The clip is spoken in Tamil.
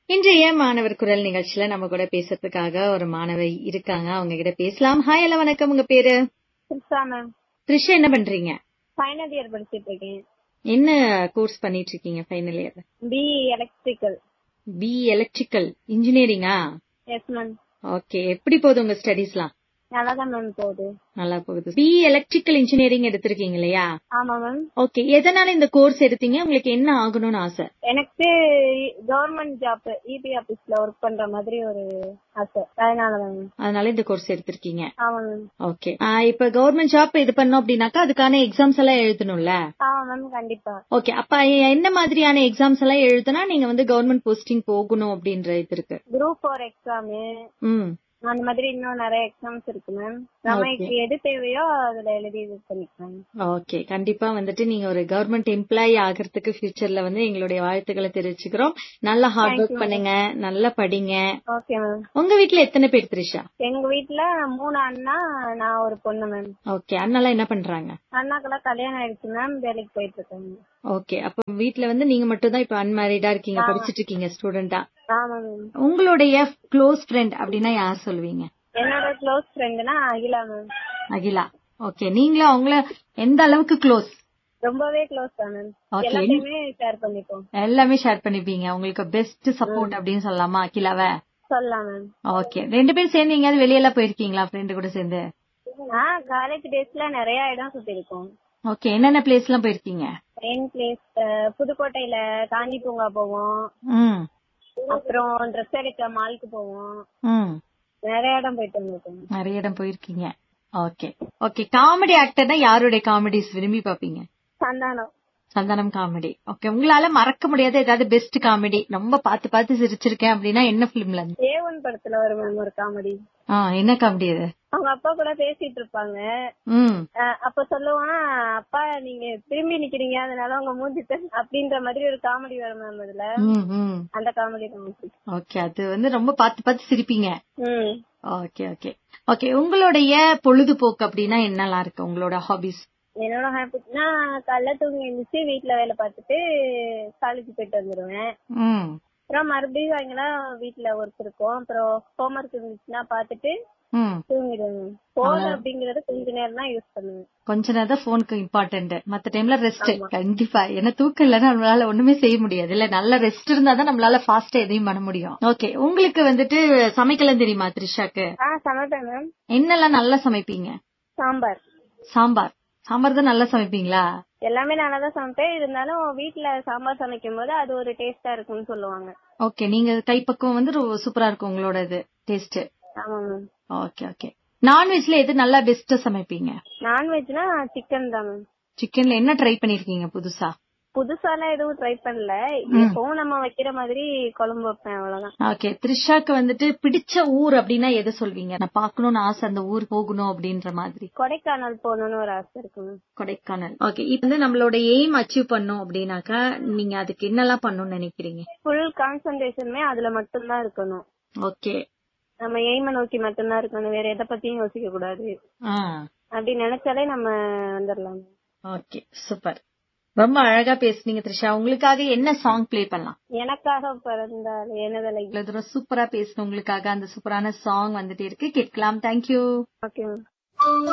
இன்றைய மாணவர் குரல் நிகழ்ச்சியில நம்ம கூட பேசுறதுக்காக ஒரு மாணவி இருக்காங்க அவங்க கிட்ட பேசலாம் ஹாய் எல்லாம் வணக்கம் உங்க பேரு த்ரிஷா மேம் த்ரிஷா என்ன பண்றீங்க ஃபைனல் இயர் படிச்சிட்டு இருக்கேன் என்ன கோர்ஸ் பண்ணிட்டு இருக்கீங்க final year BE electrical B electrical இன்ஜினியரிங்கா எஸ் மேம் ஓகே எப்படி போகுது உங்க ஸ்டடீஸ்லாம் நல்லா தான் மேம் போகுது நல்லா போகுது பி எலக்ட்ரிக்கல் இன்ஜினியரிங் எடுத்திருக்கீங்க இல்லையா ஆமா மேம் ஓகே எதனால இந்த கோர்ஸ் எடுத்தீங்க உங்களுக்கு என்ன ஆகணும்னு ஆசை எனக்கு கவர்மெண்ட் ஜாப் இபி ஆபீஸ்ல ஒர்க் பண்ற மாதிரி ஒரு ஆசை அதனால தான் மேம் அதனால இந்த கோர்ஸ் எடுத்திருக்கீங்க ஆமா மேம் ஓகே இப்ப கவர்மெண்ட் ஜாப் இது பண்ணோம் அப்படின்னாக்கா அதுக்கான எக்ஸாம்ஸ் எல்லாம் எழுதணும்ல ஆமா மேம் கண்டிப்பா ஓகே அப்ப என்ன மாதிரியான எக்ஸாம்ஸ் எல்லாம் எழுதுனா நீங்க வந்து கவர்மெண்ட் போஸ்டிங் போகணும் அப்படின்ற இது இருக்கு குரூப் ஃபோர் எக்ஸாமு ம் அந்த மாதிரி இன்னும் நிறைய எக்ஸாம்ஸ் இருக்கு மேம் நமக்கு எது தேவையோ அதுல எழுதி இது பண்ணிக்கலாம் ஓகே கண்டிப்பா வந்துட்டு நீங்க ஒரு கவர்மெண்ட் எம்ப்ளாயி ஆகிறதுக்கு ஃபியூச்சர்ல வந்து எங்களுடைய வாழ்த்துக்களை தெரிவிச்சுக்கிறோம் நல்லா ஹார்ட் ஒர்க் பண்ணுங்க நல்லா படிங்க ஓகே மேம் உங்க வீட்ல எத்தனை பேர் த்ரிஷா எங்க வீட்ல மூணு அண்ணா நான் ஒரு பொண்ணு மேம் ஓகே அண்ணாலாம் என்ன பண்றாங்க அண்ணாக்கெல்லாம் கல்யாணம் ஆயிடுச்சு மேம் வேலைக்கு போயிட்டு இருக்காங்க ஓகே அப்ப வீட்ல வந்து நீங்க மட்டும் தான் இப்ப அன்மேரிடா இருக்கீங்க படிச்சிட்டு இருக்கீங்க ஸ்டூடெண்டா ஆமா மேம் உங்களுடைய க்ளோஸ் ஃப்ரெண்ட் அப்படின்னா யார் சொல்லுவீங்க என்னோட க்ளோஸ் ஃப்ரெண்ட்னா அகிலா மேம் அகிலா ஓகே நீங்களும் அவங்கள எந்த அளவுக்கு க்ளோஸ் ரொம்பவே க்ளோஸ் தான் மேம் Okay. எல்லாத்தையுமே ஷேர் பண்ணிப்போம் எல்லாமே ஷேர் பண்ணிப்பீங்க உங்களுக்கு பெஸ்ட் சப்போர்ட் அப்படின்னு சொல்லலாமா அகிலாவ சொல்லலாம் மேம் ஓகே ரெண்டு பேரும் சேர்ந்து எங்கேயாவது வெளியெல்லாம் போயிருக்கீங்களா ஃப்ரெண்டு கூட சேர்ந்து நான் காலேஜ் டேஸ்ல நிறைய இடம் சுத்தி இருக்கோம் ஓகே என்னென்ன பிளேஸ் எல்லாம் போயிருக்கீங்க மெயின் பிளேஸ் புதுக்கோட்டையில காந்தி பூங்கா போவோம் ம் அப்புறம் ட்ரெஸ் எடுக்க மாலுக்கு போவோம் ம் நிறைய இடம் போயிட்டு வந்திருக்கோம் நிறைய இடம் போயிருக்கீங்க ஓகே ஓகே காமெடி ஆக்டர்னா யாருடைய காமெடிஸ் விரும்பி பாப்பீங்க சந்தானம் சந்தானம் காமெடி ஓகே உங்களால மறக்க முடியாத ஏதாவது பெஸ்ட் காமெடி ரொம்ப பார்த்து பார்த்து சிரிச்சிருக்கேன் அப்படின்னா என்ன பிலிம்ல இருந்து ஏ ஒன் படத்துல வரும் மேம் ஒரு காமெடி ஆ என்ன காமெடி அது அவங்க அப்பா கூட பேசிட்டு இருப்பாங்க ம் அஹ் அப்ப சொல்லுவான் அப்பா நீங்க திரும்பி நிக்கிறீங்க அதனால உங்க மூஞ்சி தெரி- அப்படின்ற மாதிரி ஒரு காமெடி வரும் மேம் அதுல ம் ம் அந்த காமெடி ரொம்ப பிடிக்கும் ஓகே அது வந்து ரொம்ப பார்த்து பார்த்து சிரிப்பீங்க ம் ஓகே ஓகே ஓகே உங்களுடைய பொழுதுபோக்கு அப்படின்னா என்னலாம் இருக்கு உங்களோட ஹாபிஸ் என்னோட ஹாபிட்னா காலைல தூங்கி எழுந்துச்சு வீட்ல வேலை பார்த்துட்டு காலேஜ் போயிட்டு வந்துருவேன் ம் அப்புறம் மறுபடியும் சாயங்காலம் வீட்ல ஒர்க் இருக்கும் அப்புறம் ஹோம்ஒர்க் இருந்துச்சுன்னா பார்த்துட்டு ம் தூங்கிடுவேன் போன் அப்படிங்கறது கொஞ்ச நேரம் தான் யூஸ் பண்ணுவேன் கொஞ்ச நேரம் தான் போனுக்கு இம்பார்ட்டன்ட் மத்த டைம்ல ரெஸ்ட் கண்டிப்பா ஏன்னா தூக்கம் இல்லைன்னா நம்மளால ஒண்ணுமே செய்ய முடியாது இல்ல நல்ல ரெஸ்ட் இருந்தா தான் நம்மளால ஃபாஸ்டா எதையும் பண்ண முடியும் ஓகே உங்களுக்கு வந்துட்டு சமைக்கலாம் தெரியுமா த்ரிஷாக்கு ஆ சமைப்பேன் மேம் என்னெல்லாம் நல்லா சமைப்பீங்க சாம்பார் சாம்பார் சாம்பார் தான் நல்லா சமைப்பீங்களா எல்லாமே நல்லா தான் சமைப்பேன் இருந்தாலும் வீட்ல சாம்பார் சமைக்கும் போது அது ஒரு டேஸ்டா இருக்கும்னு சொல்லுவாங்க ஓகே நீங்க கைப்பக்குவம் வந்து ரொம்ப சூப்பரா இருக்கும் உங்களோட இது டேஸ்ட் ஆமா மேம் ஓகே ஓகே நான்வெஜ்ல எது நல்லா பெஸ்டா சமைப்பீங்க நான்வெஜ்னா சிக்கன் தான் மேம் சிக்கன்ல என்ன ட்ரை பண்ணிருக்கீங்க புதுசா புதுசாலாம் எதுவும் ட்ரை பண்ணல எப்பவும் நம்ம வைக்கிற மாதிரி குழம்பு வைப்பேன் அவ்வளவுதான் ஓகே த்ரிஷாக்கு வந்துட்டு பிடிச்ச ஊர் அப்படின்னா எதை சொல்வீங்க நான் பார்க்கணும்னு ஆசை அந்த ஊர் போகணும் அப்படின்ற மாதிரி கொடைக்கானல் போகணும்னு ஒரு ஆசை இருக்கு மேம் கொடைக்கானல் ஓகே இப்ப வந்து நம்மளோட எய்ம் அச்சீவ் பண்ணும் அப்படின்னாக்கா நீங்க அதுக்கு என்னெல்லாம் பண்ணணும்னு நினைக்கிறீங்க ஃபுல் கான்சென்ட்ரேஷனுமே அதுல மட்டும்தான் இருக்கணும் ஓகே நம்ம எய்ம நோக்கி மட்டும்தான் இருக்கணும் வேற எதை பத்தியும் யோசிக்க கூடாது ஆ அப்படி நினைச்சாலே நம்ம வந்துடலாம் ஓகே சூப்பர் ரொம்ப அழகா பேசுனீங்க த்ரிஷா உங்களுக்காக என்ன சாங் ப்ளே பண்ணலாம் எனக்காக பிறந்தால் எனதலை இவ்வளவு தூரம் சூப்பரா பேசணும் உங்களுக்காக அந்த சூப்பரான சாங் வந்துட்டே இருக்கு கேட்கலாம் தேங்க்யூ ஓகே மேம்